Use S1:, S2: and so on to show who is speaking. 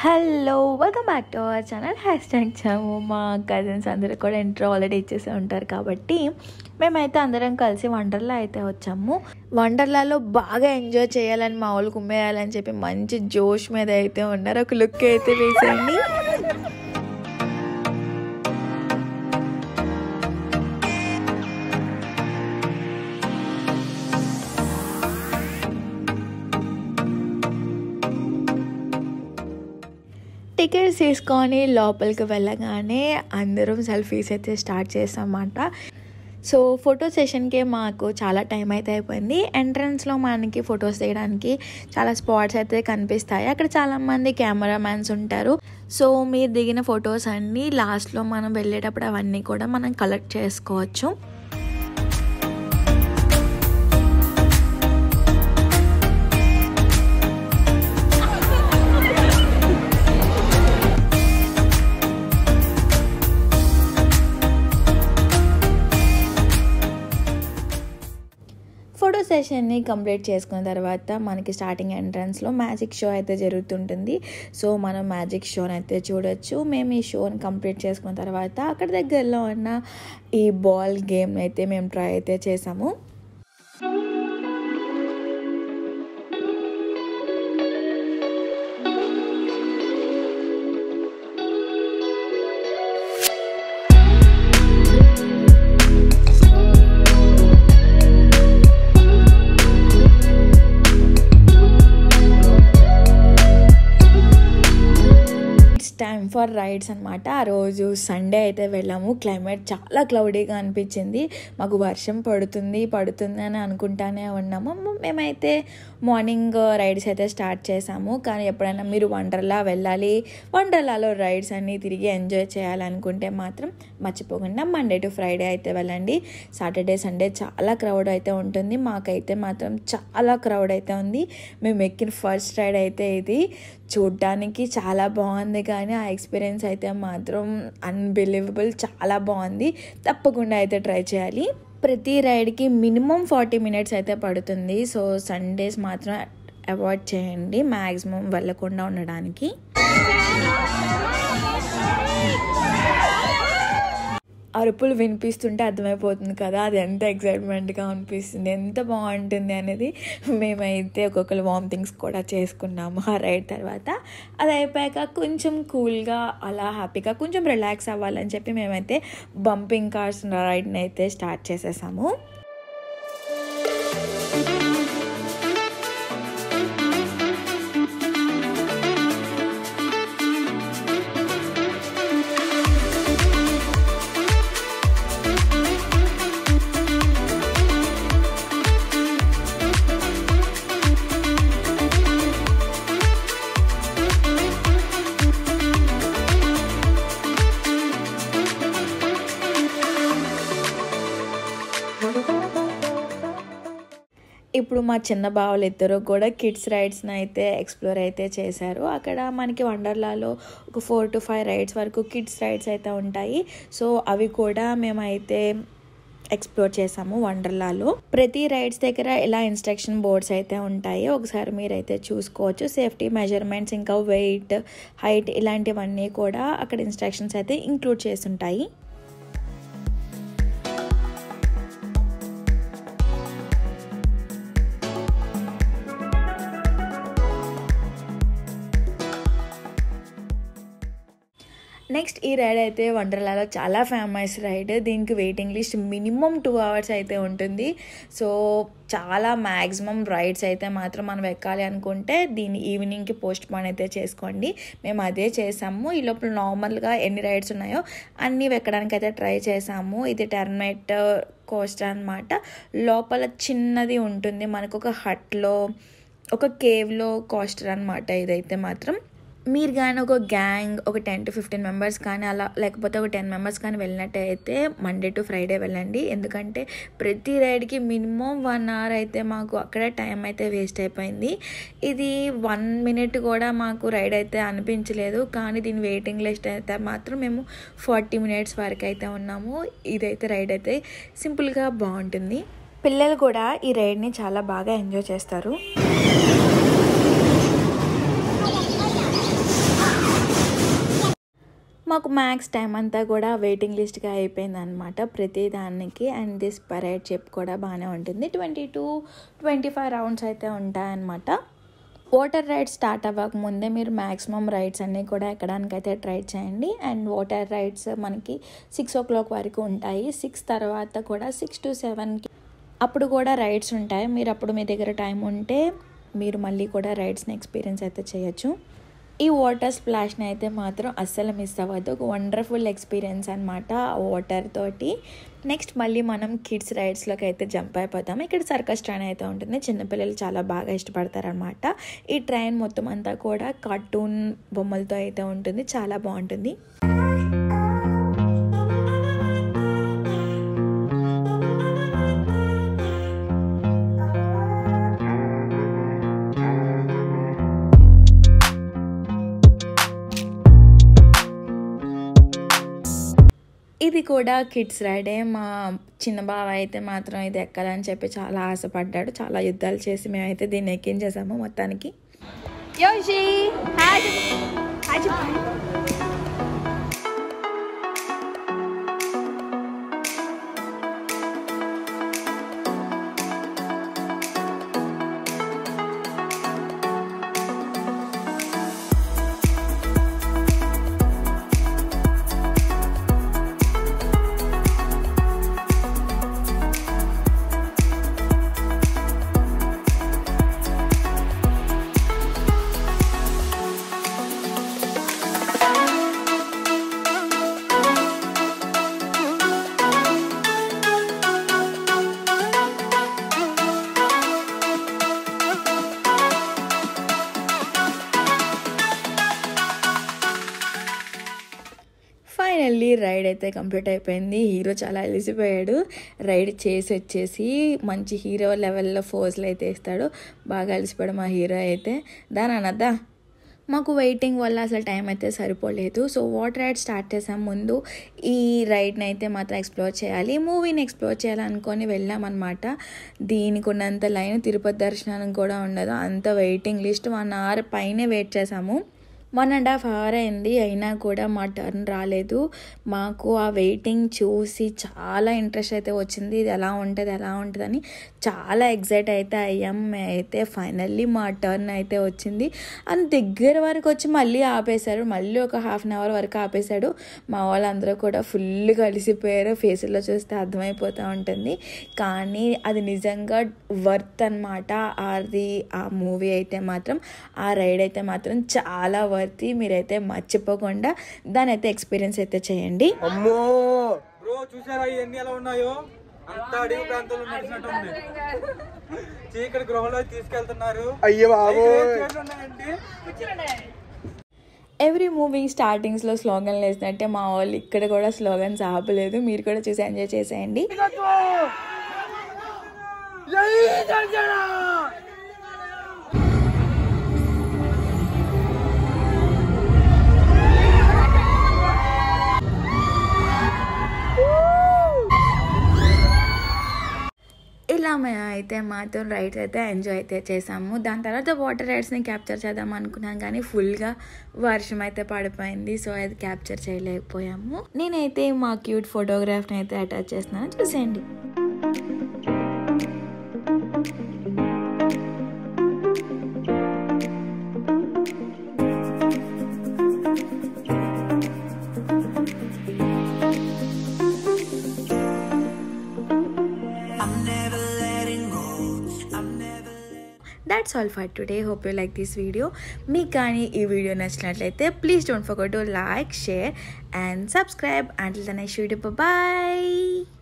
S1: Hello welcome back to our channel hash tag చాము మా cousins అందరూ కూడా ఇంట్రో ఆల్రెడీ ఇచ్చేసి ఉంటారు కాబట్టి మేమైతే అందరం కలిసి వండర్లా అయితే వచ్చాము వండర్లాలో బాగా ఎంజాయ్ చేయాలని మా వాళ్ళు కుమ్మేయాలని చెప్పి మంచి జోష్ మీద అయితే ఉన్నారు ఒక లుక్ అయితే వేసేయండి టికెట్స్ తీసుకొని లోపలికి వెళ్ళగానే అందరం సెల్ఫీస్ అయితే స్టార్ట్ చేసామన్నమాట సో ఫోటో సెషన్కే మాకు చాలా టైం అయితే అయిపోయింది ఎంట్రన్స్లో మనకి ఫొటోస్ తీయడానికి చాలా స్పాట్స్ అయితే కనిపిస్తాయి అక్కడ చాలామంది కెమెరామ్యాన్స్ ఉంటారు సో మీరు దిగిన ఫొటోస్ అన్నీ లాస్ట్లో మనం వెళ్ళేటప్పుడు అవన్నీ కూడా మనం కలెక్ట్ చేసుకోవచ్చు ఫోటో సెషన్ని కంప్లీట్ చేసుకున్న తర్వాత మనకి స్టార్టింగ్ ఎంట్రన్స్లో మ్యాజిక్ షో అయితే జరుగుతుంటుంది సో మనం మ్యాజిక్ షోని అయితే చూడొచ్చు మేము ఈ షోని కంప్లీట్ చేసుకున్న తర్వాత అక్కడ దగ్గరలో ఉన్న ఈ బాల్ గేమ్ అయితే మేము ట్రై అయితే చేసాము ఇట్స్ టైమ్ ఫర్ రైడ్స్ అనమాట ఆ రోజు సండే అయితే వెళ్ళాము క్లైమేట్ చాలా క్లౌడీగా అనిపించింది మాకు వర్షం పడుతుంది పడుతుంది అని అనుకుంటానే ఉన్నాము మేమైతే మార్నింగ్ రైడ్స్ అయితే స్టార్ట్ చేసాము కానీ ఎప్పుడైనా మీరు వండర్లా వెళ్ళాలి వండర్లాలో రైడ్స్ అన్నీ తిరిగి ఎంజాయ్ చేయాలనుకుంటే మాత్రం మర్చిపోకుండా మండే టు ఫ్రైడే అయితే వెళ్ళండి సాటర్డే సండే చాలా క్రౌడ్ అయితే ఉంటుంది మాకైతే మాత్రం చాలా క్రౌడ్ అయితే ఉంది మేము ఎక్కిన ఫస్ట్ రైడ్ అయితే ఇది చూడ్డానికి చాలా బాగుంది కానీ ఆ ఎక్స్పీరియన్స్ అయితే మాత్రం అన్బిలీవబుల్ చాలా బాగుంది తప్పకుండా అయితే ట్రై చేయాలి ప్రతి రైడ్కి మినిమం ఫార్టీ మినిట్స్ అయితే పడుతుంది సో సండేస్ మాత్రం అవాయిడ్ చేయండి మ్యాక్సిమం వెళ్ళకుండా ఉండడానికి అరుపులు వినిపిస్తుంటే అర్థమైపోతుంది కదా అది ఎంత ఎక్సైట్మెంట్గా అనిపిస్తుంది ఎంత బాగుంటుంది అనేది మేమైతే ఒక్కొక్కరు వామిటింగ్స్ కూడా చేసుకున్నాము ఆ రైడ్ తర్వాత అది అయిపోయాక కొంచెం కూల్గా అలా హ్యాపీగా కొంచెం రిలాక్స్ అవ్వాలని చెప్పి మేమైతే బంపింగ్ కార్స్ రైడ్ని అయితే స్టార్ట్ చేసేసాము ఇప్పుడు మా చిన్న బావలు ఇద్దరు కూడా కిడ్స్ రైడ్స్ని అయితే ఎక్స్ప్లోర్ అయితే చేశారు అక్కడ మనకి వండర్లాలో ఒక ఫోర్ టు ఫైవ్ రైడ్స్ వరకు కిడ్స్ రైడ్స్ అయితే ఉంటాయి సో అవి కూడా మేమైతే ఎక్స్ప్లోర్ చేసాము వండర్లాలో ప్రతి రైడ్స్ దగ్గర ఇలా ఇన్స్ట్రక్షన్ బోర్డ్స్ అయితే ఉంటాయి ఒకసారి మీరైతే చూసుకోవచ్చు సేఫ్టీ మెజర్మెంట్స్ ఇంకా వెయిట్ హైట్ ఇలాంటివన్నీ కూడా అక్కడ ఇన్స్ట్రక్షన్స్ అయితే ఇంక్లూడ్ చేసి ఉంటాయి నెక్స్ట్ ఈ రైడ్ అయితే వండర్లాలో చాలా ఫేమస్ రైడ్ దీనికి waiting list minimum two hours అయితే ఉంటుంది సో చాలా మ్యాక్సిమం రైడ్స్ అయితే మాత్రం మనం ఎక్కాలి అనుకుంటే దీన్ని ఈవినింగ్కి పోస్ట్ పోన్ అయితే చేసుకోండి మేము అదే చేసాము ఈ లోపల నార్మల్గా ఎన్ని రైడ్స్ ఉన్నాయో అన్నీ ఎక్కడానికి అయితే ట్రై చేసాము ఇది టెర్మైట్ కోస్టర్ అనమాట లోపల చిన్నది ఉంటుంది మనకు ఒక హట్లో ఒక కేవ్లో కోస్టర్ అనమాట ఇదైతే మాత్రం మీరు కానీ ఒక గ్యాంగ్ ఒక టెన్ టు ఫిఫ్టీన్ మెంబర్స్ కానీ అలా లేకపోతే ఒక టెన్ మెంబర్స్ కానీ వెళ్ళినట్టయితే మండే టు ఫ్రైడే వెళ్ళండి ఎందుకంటే ప్రతి రైడ్కి మినిమం వన్ అవర్ అయితే మాకు అక్కడే టైం అయితే వేస్ట్ అయిపోయింది ఇది వన్ మినిట్ కూడా మాకు రైడ్ అయితే అనిపించలేదు కానీ దీని వెయిటింగ్ లిస్ట్ అయితే మాత్రం మేము ఫార్టీ మినిట్స్ వరకు అయితే ఉన్నాము ఇదైతే రైడ్ అయితే సింపుల్గా బాగుంటుంది పిల్లలు కూడా ఈ రైడ్ని చాలా బాగా ఎంజాయ్ చేస్తారు మాకు మ్యాక్స్ టైం అంతా కూడా వెయిటింగ్ లిస్ట్గా అయిపోయింది అనమాట ప్రతి దానికి అండ్ దిస్ పరేడ్ చెప్ కూడా బాగానే ఉంటుంది twenty two twenty five rounds అయితే ఉంటాయన్నమాట వాటర్ రైడ్స్ స్టార్ట్ అవ్వక ముందే మీరు మ్యాక్సిమం రైడ్స్ అన్నీ కూడా ఎక్కడానికైతే ట్రై చేయండి అండ్ వాటర్ రైడ్స్ మనకి సిక్స్ ఓ క్లాక్ వరకు ఉంటాయి సిక్స్ తర్వాత కూడా సిక్స్ టు సెవెన్కి అప్పుడు కూడా రైడ్స్ ఉంటాయి మీరు అప్పుడు మీ దగ్గర టైం ఉంటే మీరు మళ్ళీ కూడా రైడ్స్ని ఎక్స్పీరియన్స్ అయితే చేయొచ్చు ఈ వాటర్ స్ప్లాష్ని అయితే మాత్రం అస్సలు మిస్ అవ్వద్దు ఒక వండర్ఫుల్ ఎక్స్పీరియన్స్ అనమాట వాటర్ తోటి నెక్స్ట్ మళ్ళీ మనం కిడ్స్ రైడ్స్లోకి అయితే జంప్ అయిపోతాం ఇక్కడ సర్కస్ ట్రైన్ అయితే ఉంటుంది చిన్నపిల్లలు చాలా బాగా ఇష్టపడతారనమాట ఈ ట్రైన్ మొత్తం అంతా కూడా కార్టూన్ బొమ్మలతో అయితే ఉంటుంది చాలా బాగుంటుంది ఇది కూడా కిడ్స్ రైడే మా చిన్న బావ అయితే మాత్రం ఇది ఎక్కాలని చెప్పి చాలా ఆశపడ్డాడు చాలా యుద్ధాలు చేసి మేమైతే దీన్ని ఎక్కించేసాము మొత్తానికి
S2: Yoshi, hi, hi, Japan.
S1: Finally ride అయితే కంప్లీట్ అయిపోయింది హీరో చాలా అలిసిపోయాడు రైడ్ చేసి వచ్చేసి మంచి హీరో లెవెల్లో ఫోర్స్లు అయితే ఇస్తాడు బాగా అలిసిపోయాడు మా హీరో అయితే దాని అనద్దా మాకు వెయిటింగ్ వల్ల అసలు టైం అయితే సరిపోలేదు సో వాటర్ రైడ్ స్టార్ట్ చేసాం ముందు ఈ రైడ్ని అయితే మాత్రం ఎక్స్ప్లోర్ చేయాలి మూవీని ఎక్స్ప్లోర్ చేయాలనుకొని వెళ్ళామన్నమాట దీనికి ఉన్నంత లైన్ తిరుపతి దర్శనానికి కూడా ఉండదు అంత వెయిటింగ్ లిస్ట్ వన్ అవర్ పైనే వెయిట్ చేసాము వన్ అండ్ హాఫ్ అవర్ అయింది అయినా కూడా మా టర్న్ రాలేదు మాకు ఆ వెయిటింగ్ చూసి చాలా ఇంట్రెస్ట్ అయితే వచ్చింది ఇది ఎలా ఉంటుంది ఎలా ఉంటుందని చాలా ఎగ్జైట్ అయితే అయ్యాం అయితే ఫైనల్లీ మా టర్న్ అయితే వచ్చింది అని దగ్గర వరకు వచ్చి మళ్ళీ ఆపేశారు మళ్ళీ ఒక హాఫ్ అన్ అవర్ వరకు ఆపేశాడు మా వాళ్ళందరూ కూడా ఫుల్ కలిసిపోయారు ఫేసుల్లో చూస్తే అర్థమైపోతూ ఉంటుంది కానీ అది నిజంగా వర్త్ అనమాట అది ఆ మూవీ అయితే మాత్రం ఆ రైడ్ అయితే మాత్రం చాలా వర్తి మీరైతే మర్చిపోకుండా దాని అయితే ఎక్స్పీరియన్స్ అయితే చేయండి
S3: అమ్మో బ్రో చూసారా ఇవన్నీ ఎలా ఉన్నాయో అంత అడవి ప్రాంతంలో నడిచినట్టు ఉంది చీకటి గృహలో తీసుకెళ్తున్నారు
S4: అయ్యో బాబు
S3: చైర్లు ఉన్నాయండి
S1: ఎవ్రీ మూవీ స్టార్టింగ్స్లో స్లోగన్లు వేసినట్టే మా వాళ్ళు ఇక్కడ కూడా స్లోగన్స్ ఆపలేదు మీరు కూడా చూసి ఎంజాయ్ చేసేయండి ఇలా మేము అయితే మాత్రం రైడ్స్ అయితే ఎంజాయ్ అయితే చేసాము దాని తర్వాత వాటర్ రైడ్స్ని క్యాప్చర్ చేద్దాం అనుకున్నాం కానీ ఫుల్గా వర్షం అయితే పడిపోయింది సో అది క్యాప్చర్ చేయలేకపోయాము నేనైతే మా క్యూట్ ఫోటోగ్రాఫ్ని అయితే అటాచ్ చేస్తున్నాను చూసేయండి that's all for today hope you like this video మీకు కానీ ఈ వీడియో నచ్చినట్లయితే please don't forget to like share and subscribe and the next video bye